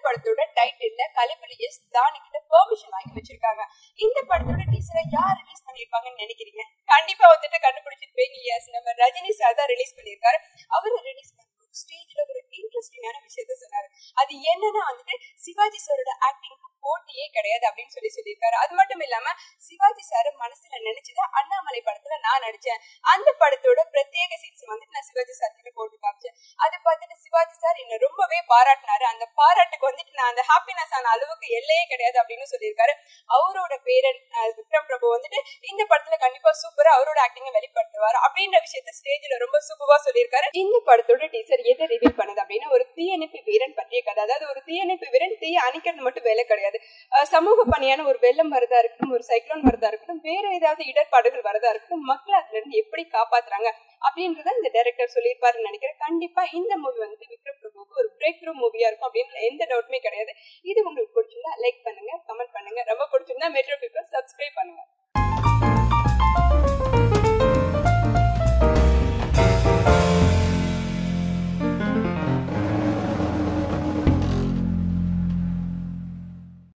படத்தோட டைட்டில்ல கலைப்புலி எஸ் தானி கிட்ட பெர்மிஷன் வாங்கி வச்சிருக்காங்க இந்த படத்தோட டீசரை யார் ரிலீஸ் பண்ணிருப்பாங்கன்னு நினைக்கிறீங்க கண்டிப்பா வந்துட்டு கண்டுபிடிச்சிருப்பீங்க எஸ் நம்ம ரஜினி சார் தான் ரிலீஸ் பண்ணியிருக்காரு அவரு ரிலீஸ் பண்ண ஸ்டேஜ்ல ஒரு இன்ட்ரெஸ்டிங்கான விஷயத்த சொன்னாரு அது என்னன்னா வந்துட்டு சிவாஜி சாரோட ஆக்டிங்க்கு போட்டியே கிடையாது அப்படின்னு சொல்லி சொல்லியிருக்காரு அது மட்டும் இல்லாம சிவாஜி சார் மனசுல நினைச்சது அண்ணாமலை படத்துல நான் நடிச்சேன் அந்த படத்தோட பிரத்யேக சீன்ஸ் வந்துட்டு நான் சிவாஜி சார் கிட்ட போட்டு காமிச்சேன் அதை பார்த்துட்டு சிவாஜி சார் என்ன ரொம்பவே பாராட்டினாரு அந்த பாராட்டுக்கு வந்துட்டு நான் அந்த ஹாப்பினஸ் ஆன அளவுக்கு எல்லையே கிடையாது அப்படின்னு சொல்லியிருக்காரு அவரோட பேரன் அஹ், விக்ரம் பிரபு வந்துட்டு இந்த படத்துல கண்டிப்பா சூப்பரா அவரோட ஆக்டிங்க வெளிப்படுத்துவார் அப்படின்ற விஷயத்த ஸ்டேஜ்ல ரொம்ப சூப்பரா சொல்லியிருக்காரு இந்த படத்தோட டீசர் எதை ரிவீல் பண்ணுது அப்படின்னா ஒரு தீயணைப்பு வீரன் பற்றிய கதை அதாவது ஒரு தீயணைப்பு வீரன் தீய அணைக்கிறது மட்டும் வேலை கிடையாது அஹ், சமூக பணியான ஒரு வெள்ளம் வரதா இருக்கட்டும் ஒரு சைக்ளோன் வரதா இருக்கட்டும் வேற ஏதாவது இடர்பாடுகள் வரதா இருக்கட்டும் மக்கள் அதுல இருந்து எப்படி காப்பாத்துறாங்க அப்படின்றத இந்த டைரக்டர் சொல்லியிருப்பாருன்னு நினைக்கிறேன் கண்டிப்பா இந்த மூவி வந்துட்டு விக்ரம் பிரபுவுக்கு ஒரு பிரேக் த்ரூ மூவியா இருக்கும் அப்படின்னு எந்த டவுட்டுமே கிடையாது இது உங்களுக்கு பிடிச்சிருந்தா லைக் பண்ணுங்க கமெண்ட் பண்ணுங்க ரொம்ப பிடிச்சிருந்தா மெட்ரோ பீப்பிள் சப்ஸ்கிரைப் பண்ணுங்க